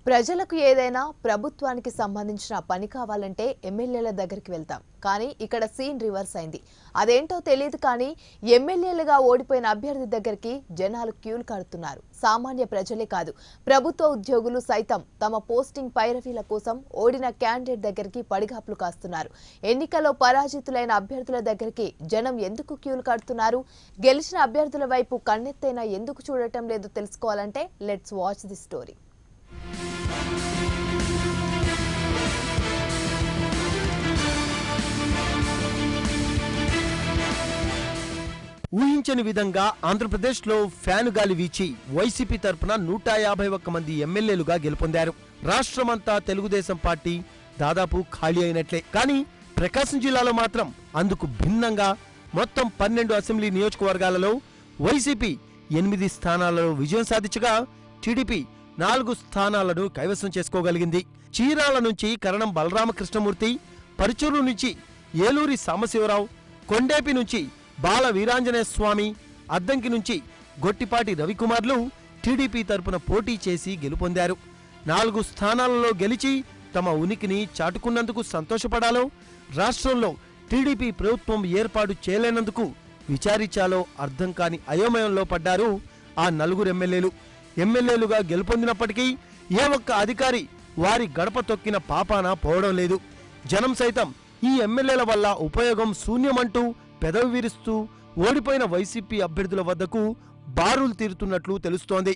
ప్రజలకు ఏదైనా ప్రభుత్వానికి సంబంధించిన పని కావాలంటే ఎమ్మెల్యేల దగ్గరికి వెళ్తాం కానీ ఇక్కడ సీన్ రివర్స్ అయింది అదేంటో తెలియదు కానీ ఎమ్మెల్యేలుగా ఓడిపోయిన అభ్యర్థి దగ్గరికి జనాలు క్యూలు కడుతున్నారు సామాన్య ప్రజలే కాదు ప్రభుత్వ ఉద్యోగులు సైతం తమ పోస్టింగ్ పైరవీల కోసం ఓడిన క్యాండిడేట్ దగ్గరికి పడిగాపులు కాస్తున్నారు ఎన్నికల్లో పరాజితులైన అభ్యర్థుల దగ్గరికి జనం ఎందుకు క్యూలు కడుతున్నారు గెలిచిన అభ్యర్థుల వైపు కన్నెత్తైనా ఎందుకు చూడటం లేదో తెలుసుకోవాలంటే లెట్స్ వాచ్ ది స్టోరీ ఊహించని విధంగా ఆంధ్రప్రదేశ్లో ఫ్యాను గాలి వీచి వైసీపీ తరపున నూట యాభై ఒక్క మంది ఎమ్మెల్యేలుగా గెలుపొందారు రాష్ట్రమంతా తెలుగుదేశం పార్టీ దాదాపు ఖాళీ అయినట్లే కానీ ప్రకాశం జిల్లాలో మాత్రం అందుకు భిన్నంగా మొత్తం పన్నెండు అసెంబ్లీ నియోజకవర్గాలలో వైసీపీ ఎనిమిది స్థానాలలో విజయం సాధించగా టీడీపీ నాలుగు స్థానాలను కైవసం చేసుకోగలిగింది చీరాల నుంచి కరణం బలరామకృష్ణమూర్తి పరుచూరు నుంచి ఏలూరి సాంబశివరావు కొండేపి నుంచి బాల వీరాంజనేయ స్వామి అద్దంకి నుంచి గొట్టిపాటి రవికుమార్లు టీడీపీ తరపున పోటీ చేసి గెలుపొందారు నాలుగు స్థానాలలో గెలిచి తమ ఉనికిని చాటుకున్నందుకు సంతోషపడాలో రాష్ట్రంలో టీడీపీ ప్రభుత్వం ఏర్పాటు చేయలేనందుకు విచారించాలో అర్థం కాని అయోమయంలో పడ్డారు ఆ నలుగురు ఎమ్మెల్యేలు ఎమ్మెల్యేలుగా గెలుపొందినప్పటికీ ఏ ఒక్క అధికారి వారి గడప తొక్కిన పాపాన పోవడం లేదు జనం సైతం ఈ ఎమ్మెల్యేల వల్ల ఉపయోగం శూన్యమంటూ పెదవి విరుస్తూ ఓడిపోయిన వైసీపీ అభ్యర్థుల వద్దకు బారులు తీరుతున్నట్లు తెలుస్తోంది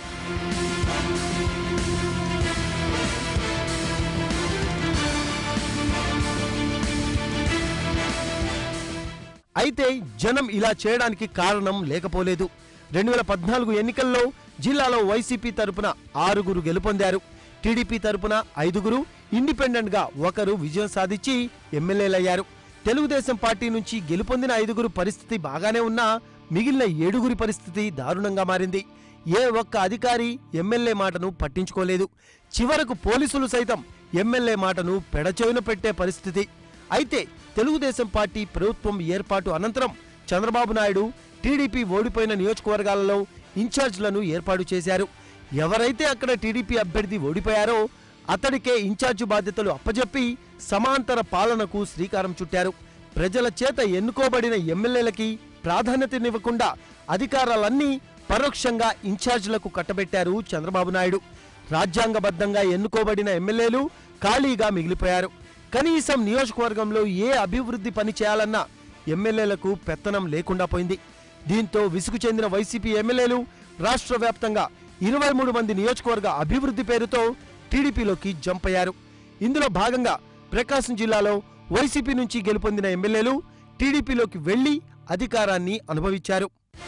అయితే జనం ఇలా చేయడానికి కారణం లేకపోలేదు రెండు వేల పద్నాలుగు ఎన్నికల్లో జిల్లాలో వైసీపీ తరపున ఆరుగురు గెలుపొందారు టీడీపీ తరపున ఐదుగురు ఇండిపెండెంట్ గా ఒకరు విజయం సాధించి ఎమ్మెల్యేలయ్యారు తెలుగుదేశం పార్టీ నుంచి గెలుపొందిన ఐదుగురు పరిస్థితి బాగానే ఉన్నా మిగిలిన ఏడుగురి పరిస్థితి దారుణంగా మారింది ఏ ఒక్క అధికారి ఎమ్మెల్యే మాటను పట్టించుకోలేదు చివరకు పోలీసులు సైతం ఎమ్మెల్యే మాటను పెడచెవిన పెట్టే పరిస్థితి అయితే తెలుగుదేశం పార్టీ ప్రభుత్వం ఏర్పాటు అనంతరం చంద్రబాబు నాయుడు టీడీపీ ఓడిపోయిన నియోజకవర్గాలలో ఇన్ఛార్జ్లను ఏర్పాటు చేశారు ఎవరైతే అక్కడ టీడీపీ అభ్యర్థి ఓడిపోయారో అతడికే ఇన్ఛార్జి బాధ్యతలు అప్పజెప్పి సమాంతర పాలనకు శ్రీకారం చుట్టారు ప్రజల చేత ఎన్నుకోబడిన ఎమ్మెల్యేలకి ప్రాధాన్యతనివ్వకుండా అధికారాలన్నీ పరోక్షంగా ఇన్ఛార్జీలకు కట్టబెట్టారు చంద్రబాబు నాయుడు రాజ్యాంగబద్ధంగా ఎన్నుకోబడిన ఎమ్మెల్యేలు ఖాళీగా మిగిలిపోయారు కనీసం నియోజకవర్గంలో ఏ అభివృద్ధి పని చేయాలన్నా ఎమ్మెల్యేలకు పెత్తనం లేకుండా పోయింది దీంతో విసుగు చెందిన వైసీపీ ఎమ్మెల్యేలు రాష్ట్ర వ్యాప్తంగా ఇరవై మూడు మంది నియోజకవర్గ అభివృద్ధి పేరుతో టీడీపీలోకి జంప్ అయ్యారు ఇందులో భాగంగా ప్రకాశం జిల్లాలో వైసీపీ నుంచి గెలుపొందిన ఎమ్మెల్యేలు టీడీపీలోకి వెళ్లి అధికారాన్ని అనుభవించారు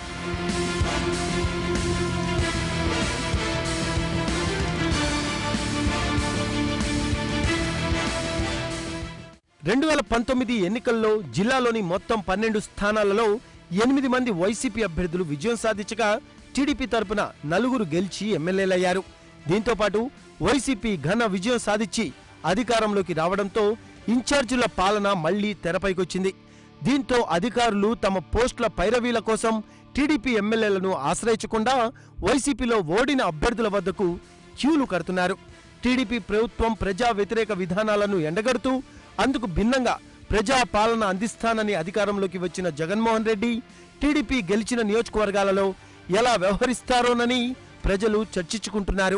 రెండు వేల పంతొమ్మిది ఎన్నికల్లో జిల్లాలోని మొత్తం పన్నెండు స్థానాలలో ఎనిమిది మంది వైసీపీ అభ్యర్థులు విజయం సాధించగా టీడీపీ తరపున నలుగురు గెలిచి ఎమ్మెల్యేలయ్యారు దీంతో పాటు వైసీపీ ఘన విజయం సాధించి అధికారంలోకి రావడంతో ఇన్ఛార్జీల పాలన మళ్లీ తెరపైకొచ్చింది దీంతో అధికారులు తమ పోస్టుల పైరవీల కోసం టీడీపీ ఎమ్మెల్యేలను ఆశ్రయించకుండా వైసీపీలో ఓడిన అభ్యర్థుల వద్దకు క్యూలు కడుతున్నారు టీడీపీ ప్రభుత్వం ప్రజా వ్యతిరేక విధానాలను ఎండగడుతూ అందుకు భిన్నంగా ప్రజా పాలన అందిస్తానని అధికారంలోకి వచ్చిన జగన్మోహన్ రెడ్డి టీడీపీ గెలిచిన నియోజకవర్గాలలో ఎలా వ్యవహరిస్తారోనని ప్రజలు చర్చించుకుంటున్నారు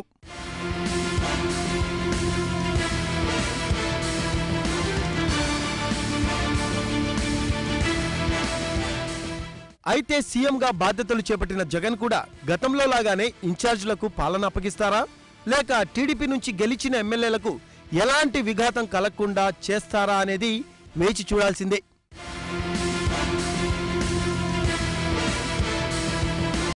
అయితే సీఎంగా బాధ్యతలు చేపట్టిన జగన్ కూడా గతంలో లాగానే ఇన్ఛార్జీలకు పాలన అప్పగిస్తారా లేక టీడీపీ నుంచి గెలిచిన ఎమ్మెల్యేలకు ఎలాంటి విఘాతం కలగకుండా చేస్తారా అనేది వేచి చూడాల్సిందే